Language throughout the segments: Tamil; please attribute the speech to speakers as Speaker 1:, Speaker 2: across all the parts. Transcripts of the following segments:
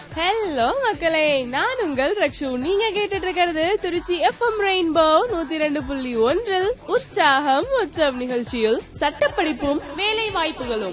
Speaker 1: ஹலோ மக்களே நான் உங்கள் ரக்ஷு நீங்க கேட்டுட்டு இருக்கிறது திருச்சி எஃப்எம் ரெயின்போ நூத்தி ரெண்டு புள்ளி ஒன்றில் உற்சாகம் உற்சவம் நிகழ்ச்சியில் சட்டப்படிப்பும் வேலை வாய்ப்புகளும்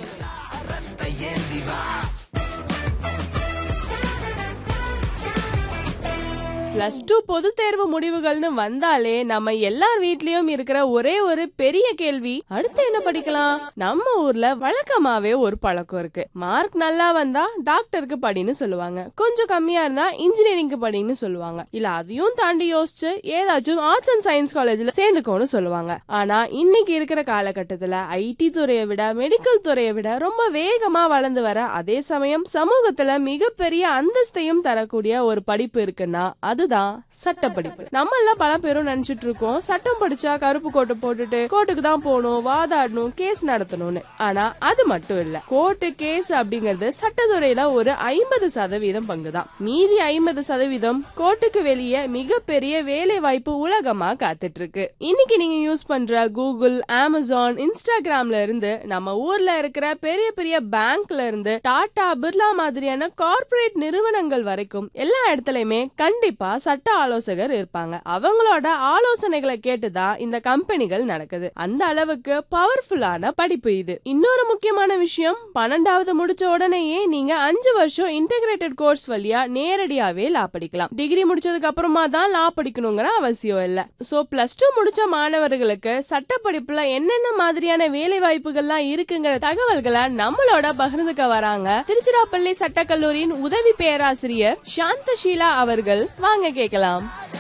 Speaker 1: பிளஸ் டூ பொது தேர்வு முடிவுகள்னு வந்தாலே நம்ம எல்லார் வீட்லயும் இருக்கிற ஒரே ஒரு பெரிய கேள்வி அடுத்து என்ன படிக்கலாம் நம்ம ஊர்ல வழக்கமாவே ஒரு பழக்கம் இருக்கு மார்க் நல்லா வந்தா டாக்டருக்கு படின்னு சொல்லுவாங்க கொஞ்சம் கம்மியா இருந்தா இன்ஜினியரிங்க்கு படின்னு சொல்லுவாங்க இல்ல அதையும் தாண்டி யோசிச்சு ஏதாச்சும் ஆர்ட்ஸ் அண்ட் சயின்ஸ் காலேஜ்ல சேர்ந்துக்கோன்னு சொல்லுவாங்க ஆனா இன்னைக்கு இருக்கிற காலகட்டத்துல ஐடி துறையை விட மெடிக்கல் துறையை விட ரொம்ப வேகமா வளர்ந்து வர அதே சமயம் சமூகத்துல மிகப்பெரிய அந்தஸ்தையும் தரக்கூடிய ஒரு படிப்பு இருக்குன்னா அதுதான் சட்டப்படிப்பு நம்ம எல்லாம் பல பேரும் நினைச்சிட்டு இருக்கோம் சட்டம் படிச்சா கருப்பு கோட்டை போட்டுட்டு கோர்ட்டுக்கு தான் போகணும் வாதாடணும் கேஸ் நடத்தணும்னு ஆனா அது மட்டும் இல்ல கோர்ட்டு கேஸ் அப்படிங்கறது சட்டத்துறையில ஒரு ஐம்பது சதவீதம் பங்குதான் மீதி ஐம்பது சதவீதம் கோர்ட்டுக்கு வெளியே மிகப்பெரிய வேலை வாய்ப்பு உலகமா காத்துட்டு இருக்கு இன்னைக்கு நீங்க யூஸ் பண்ற கூகுள் அமேசான் இன்ஸ்டாகிராம்ல இருந்து நம்ம ஊர்ல இருக்கிற பெரிய பெரிய பேங்க்ல இருந்து டாடா பிர்லா மாதிரியான கார்ப்பரேட் நிறுவனங்கள் வரைக்கும் எல்லா இடத்துலயுமே கண்டிப்பா சட்ட ஆலோசகர் இருப்பாங்க அவங்களோட ஆலோசனைகளை கேட்டுதான் இந்த கம்பெனிகள் நடக்குது அந்த அளவுக்கு பவர்ஃபுல்லான படிப்பு இது இன்னொரு முக்கியமான விஷயம் பன்னெண்டாவது முடிச்ச உடனேயே நீங்க அஞ்சு வருஷம் இன்டகிரேட்டட் கோர்ஸ் வழியா நேரடியாவே லா படிக்கலாம் டிகிரி முடிச்சதுக்கு அப்புறமா தான் லா படிக்கணுங்கிற அவசியம் இல்ல சோ பிளஸ் டூ முடிச்ச மாணவர்களுக்கு சட்ட படிப்புல என்னென்ன மாதிரியான வேலை வாய்ப்புகள்லாம் இருக்குங்கிற தகவல்களை நம்மளோட பகிர்ந்துக்க வராங்க திருச்சிராப்பள்ளி சட்டக்கல்லூரியின் உதவி பேராசிரியர் சாந்தஷீலா அவர்கள் வாங்க கேட்கலாம்